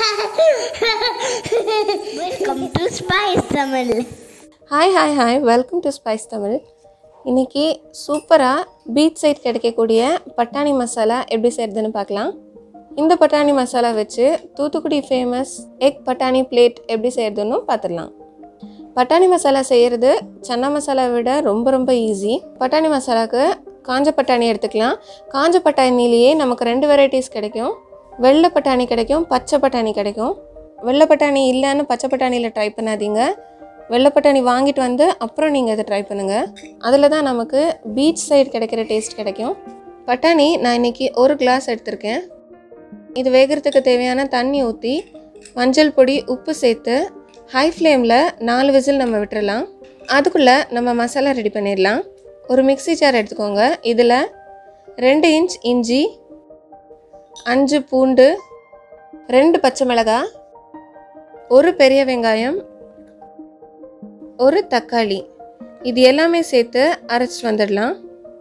welcome to spice Tamil hi hi hi welcome to spice Tamil இன்றைக்கி சூப்பராக beach side கிடைக்கக்கூடிய பட்டாணி மசாலா எப்படி செய்கிறதுன்னு பார்க்கலாம் இந்த பட்டாணி மசாலா வச்சு தூத்துக்குடி ஃபேமஸ் எக் பட்டாணி பிளேட் எப்படி செய்கிறதுன்னு பார்த்துடலாம் பட்டாணி மசாலா செய்கிறது சன்னா மசாலா விட ரொம்ப ரொம்ப ஈஸி பட்டாணி மசாலாவுக்கு காஞ்ச பட்டாணி எடுத்துக்கலாம் காஞ்ச பட்டாணிலேயே நமக்கு ரெண்டு வெரைட்டிஸ் கிடைக்கும் வெள்ளை பட்டாணி கிடைக்கும் பச்சை பட்டாணி கிடைக்கும் வெள்ளை பட்டாணி இல்லைன்னு பச்சை பட்டாணியில் ட்ரை பண்ணாதீங்க வெள்ளை பட்டாணி வாங்கிட்டு வந்து அப்புறம் நீங்கள் அதை ட்ரை பண்ணுங்கள் அதில் தான் நமக்கு பீச் சைடு கிடைக்கிற டேஸ்ட் கிடைக்கும் பட்டாணி நான் இன்றைக்கி ஒரு கிளாஸ் எடுத்திருக்கேன் இது வேகிறதுக்கு தேவையான தண்ணி ஊற்றி மஞ்சள் பொடி உப்பு சேர்த்து ஹை ஃப்ளேமில் நாலு விசில் நம்ம விட்டுறலாம் அதுக்குள்ளே நம்ம மசாலா ரெடி பண்ணிடலாம் ஒரு மிக்ஸி ஜார் எடுத்துக்கோங்க இதில் ரெண்டு இன்ச் இஞ்சி அஞ்சு பூண்டு ரெண்டு பச்சை மிளகாய் ஒரு பெரிய வெங்காயம் ஒரு தக்காளி இது எல்லாமே சேர்த்து அரைச்சிட்டு வந்துடலாம்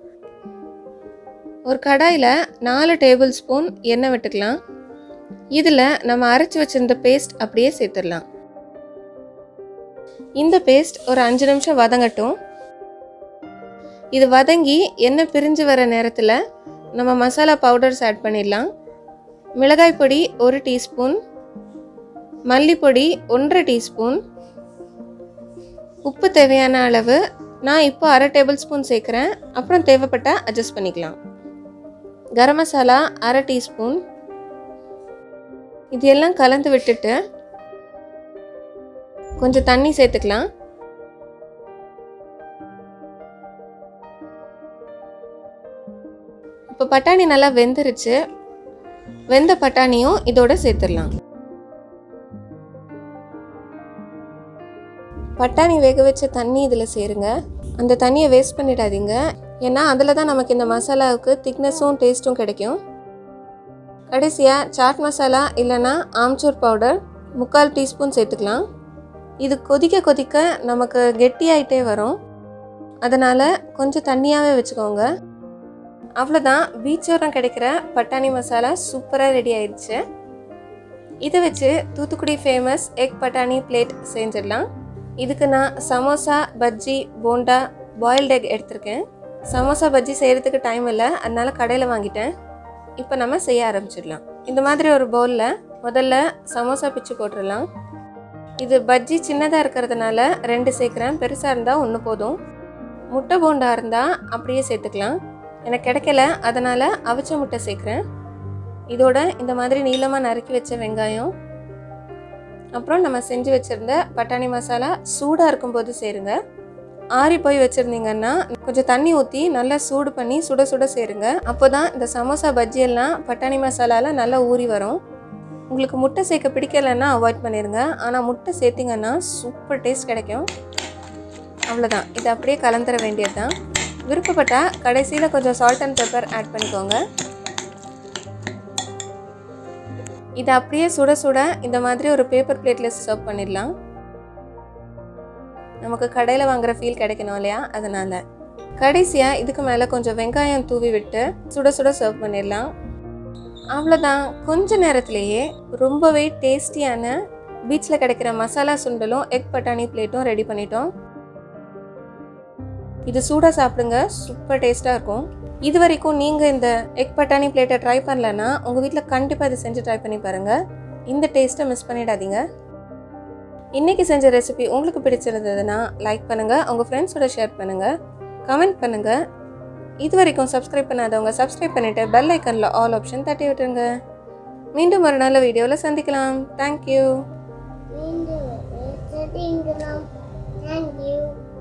ஒரு கடாயில் நாலு டேபிள் ஸ்பூன் எண்ணெய் விட்டுக்கலாம் இதில் நம்ம அரைச்சி வச்சிருந்த பேஸ்ட் அப்படியே சேர்த்துடலாம் இந்த பேஸ்ட் ஒரு அஞ்சு நிமிஷம் வதங்கட்டும் இது வதங்கி எண்ணெய் பிரிஞ்சு வர நேரத்தில் நம்ம மசாலா பவுடர்ஸ் ஆட் பண்ணிடலாம் மிளகாய் பொடி ஒரு டீஸ்பூன் மல்லிப்பொடி ஒன்றரை டீஸ்பூன் உப்பு தேவையான அளவு நான் இப்போ அரை டேபிள் ஸ்பூன் சேர்க்குறேன் அப்புறம் தேவைப்பட்டால் அட்ஜஸ்ட் பண்ணிக்கலாம் கரம் மசாலா அரை டீஸ்பூன் இது எல்லாம் கலந்து விட்டுட்டு கொஞ்சம் தண்ணி சேர்த்துக்கலாம் இப்போ பட்டாணி நல்லா வெந்துருச்சு வெந்த பட்டாணியும் இதோட சேர்த்துடலாம் பட்டாணி வேக வச்ச தண்ணி இதில் சேருங்க அந்த தண்ணியை வேஸ்ட் பண்ணிடாதீங்க ஏன்னா அதில் தான் நமக்கு இந்த மசாலாவுக்கு திக்னஸும் டேஸ்ட்டும் கிடைக்கும் கடைசியாக சாட் மசாலா இல்லைன்னா ஆம்ச்சூர் பவுடர் முக்கால் டீஸ்பூன் சேர்த்துக்கலாம் இது கொதிக்க கொதிக்க நமக்கு கெட்டியாயிட்டே வரும் அதனால் கொஞ்சம் தண்ணியாகவே வச்சுக்கோங்க அவ்வளோதான் பீச்சோரம் கிடைக்கிற பட்டாணி மசாலா சூப்பராக ரெடி ஆயிடுச்சு இதை வச்சு தூத்துக்குடி ஃபேமஸ் எக் பட்டாணி பிளேட் செஞ்சிடலாம் இதுக்கு நான் சமோசா பஜ்ஜி போண்டா பாயில்ட் எக் எடுத்திருக்கேன் சமோசா பஜ்ஜி செய்கிறதுக்கு டைம் இல்லை அதனால கடையில் வாங்கிட்டேன் இப்போ நம்ம செய்ய ஆரம்பிச்சிடலாம் இந்த மாதிரி ஒரு பவுலில் முதல்ல சமோசா பிச்சு போட்டுடலாம் இது பஜ்ஜி சின்னதாக இருக்கிறதுனால ரெண்டு சேர்க்குறேன் பெருசாக இருந்தால் ஒன்று போதும் முட்டை போண்டா இருந்தால் அப்படியே சேர்த்துக்கலாம் எனக்கு கிடைக்கல அதனால் அவிச்ச முட்டை சேர்க்குறேன் இதோட இந்த மாதிரி நீளமாக நறுக்கி வச்ச வெங்காயம் அப்புறம் நம்ம செஞ்சு வச்சுருந்த பட்டாணி மசாலா சூடாக இருக்கும்போது சேருங்க ஆறி போய் வச்சுருந்தீங்கன்னா கொஞ்சம் தண்ணி ஊற்றி நல்லா சூடு பண்ணி சுட சுட சேருங்க அப்போ தான் இந்த சமோசா பஜ்ஜி எல்லாம் பட்டாணி மசாலாவில் நல்லா ஊறி வரும் உங்களுக்கு முட்டை சேர்க்க பிடிக்கலைன்னா அவாய்ட் பண்ணிடுங்க ஆனால் முட்டை சேர்த்திங்கன்னா சூப்பர் டேஸ்ட் கிடைக்கும் அவ்வளோதான் இது அப்படியே கலந்துர வேண்டியது தான் விருப்பப்பட்டால் கடைசியில் கொஞ்சம் சால்ட் அண்ட் பெப்பர் ஆட் பண்ணிக்கோங்க இதை அப்படியே சுட சுட இந்த மாதிரி ஒரு பேப்பர் பிளேட்டில் சர்வ் பண்ணிடலாம் நமக்கு கடையில் வாங்குற ஃபீல் கிடைக்கணும் இல்லையா அதனால் கடைசியாக இதுக்கு மேலே கொஞ்சம் வெங்காயம் தூவி விட்டு சுட சுட சர்வ் பண்ணிடலாம் அவ்வளோதான் கொஞ்ச நேரத்திலேயே ரொம்பவே டேஸ்டியான பீச்சில் கிடைக்கிற மசாலா சுண்டலும் எக் பட்டாணி பிளேட்டும் ரெடி பண்ணிட்டோம் இது சூடாக சாப்பிடுங்க சூப்பர் டேஸ்ட்டாக இருக்கும் இது வரைக்கும் நீங்கள் இந்த எக் பட்டாணி பிளேட்டை ட்ரை பண்ணலன்னா உங்கள் வீட்டில் கண்டிப்பாக இதை செஞ்சு ட்ரை பண்ணி பாருங்கள் இந்த டேஸ்ட்டை மிஸ் பண்ணிடாதீங்க இன்றைக்கி செஞ்ச ரெசிபி உங்களுக்கு பிடிச்சிருந்ததுன்னா லைக் பண்ணுங்கள் உங்கள் ஃப்ரெண்ட்ஸோட ஷேர் பண்ணுங்கள் கமெண்ட் பண்ணுங்கள் இது வரைக்கும் சப்ஸ்கிரைப் பண்ணாதவங்க சப்ஸ்கிரைப் பண்ணிவிட்டு பெல் ஐக்கனில் ஆல் ஆப்ஷன் தட்டி விட்டுருங்க மீண்டும் ஒரு நல்ல வீடியோவில் சந்திக்கலாம் தேங்க்யூ மீண்டும் சந்திக்கலாம் தேங்க்யூ